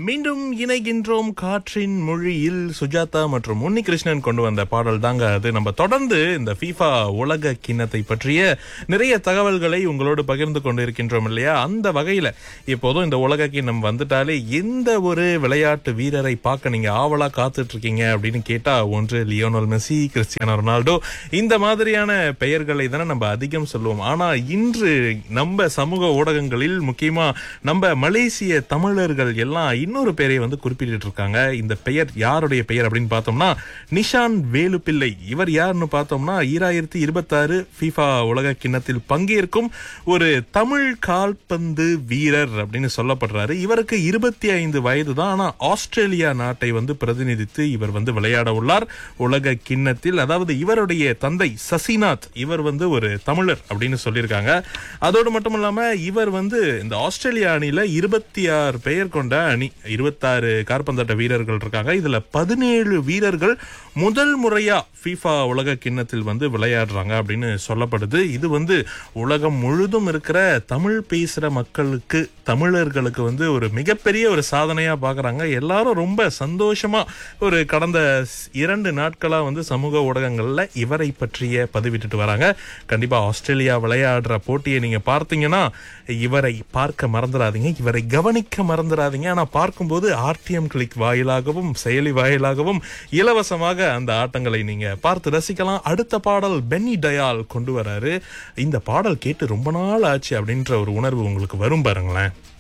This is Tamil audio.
மீண்டும் இணைகின்றோம் காற்றின் மொழியில் சுஜாதா மற்றும் உன்னிகிருஷ்ணன் கொண்டு வந்த பாடல் தாங்க அது நம்ம தொடர்ந்து இந்த ஃபீஃபா உலக கிண்ணத்தை பற்றிய நிறைய தகவல்களை உங்களோடு பகிர்ந்து கொண்டு இருக்கின்றோம் இல்லையா அந்த வகையில இப்போதும் இந்த உலக கிண்ணம் வந்துட்டாலே எந்த ஒரு விளையாட்டு வீரரை பார்க்க நீங்க ஆவலா காத்துட்டு இருக்கீங்க அப்படின்னு கேட்டா ஒன்று லியோனல் மெஸ்ஸி கிறிஸ்டியானோ ரொனால்டோ இந்த மாதிரியான பெயர்களை தானே நம்ம அதிகம் சொல்லுவோம் ஆனா இன்று நம்ம சமூக ஊடகங்களில் முக்கியமா நம்ம மலேசிய தமிழர்கள் எல்லாம் இன்னொரு பெயரை வந்து குறிப்பிட்டு இருக்காங்க இந்த பெயர் யாருடைய பெயர் அப்படின்னு பார்த்தோம்னா நிஷான் வேலுப்பிள்ளை இவர் யாருன்னு பார்த்தோம்னா ஈராயிரத்தி இருபத்தாறு ஃபீஃபா உலக கிண்ணத்தில் பங்கேற்கும் ஒரு தமிழ் கால்பந்து வீரர் அப்படின்னு சொல்லப்படுறாரு இவருக்கு இருபத்தி ஐந்து வயது தான் ஆனா ஆஸ்திரேலியா நாட்டை வந்து பிரதிநிதித்து இவர் வந்து விளையாட உள்ளார் உலக கிண்ணத்தில் அதாவது இவருடைய தந்தை சசிநாத் இவர் வந்து ஒரு தமிழர் அப்படின்னு சொல்லியிருக்காங்க அதோடு மட்டும் இல்லாம இவர் வந்து இந்த ஆஸ்திரேலியா அணியில இருபத்தி ஆறு பெயர் கொண்ட அணி இருபத்தாறு கார்பந்தாட்ட வீரர்கள் இருக்காங்க இதுல பதினேழு வீரர்கள் முதல் முறையா ஃபீஃபா உலக கிண்ணத்தில் வந்து விளையாடுறாங்க அப்படின்னு சொல்லப்படுது இது வந்து உலகம் முழுதும் இருக்கிற தமிழ் பேசுற மக்களுக்கு தமிழர்களுக்கு வந்து ஒரு மிகப்பெரிய ஒரு சாதனையா பாக்குறாங்க எல்லாரும் ரொம்ப சந்தோஷமா ஒரு கடந்த ஸ்- இரண்டு நாட்களா வந்து சமூக ஊடகங்கள்ல இவரை பற்றிய பதிவிட்டுட்டு வராங்க கண்டிப்பா ஆஸ்திரேலியா விளையாடுற போட்டியை நீங்க பார்த்தீங்கன்னா இவரை பார்க்க மறந்துடாதீங்க இவரை கவனிக்க மறந்துடாதீங்க ஆனா பார்க்கும்போது ஆர்டிஎம் கிளிக் வாயிலாகவும் செயலி வாயிலாகவும் இலவசமாக அந்த ஆட்டங்களை நீங்க பார்த்து ரசிக்கலாம் அடுத்த பாடல் பென்னி டயால் கொண்டு வராரு இந்த பாடல் கேட்டு ரொம்ப நாள் ஆச்சு அப்படின்ற ஒரு உணர்வு உங்களுக்கு வரும் பாருங்களேன்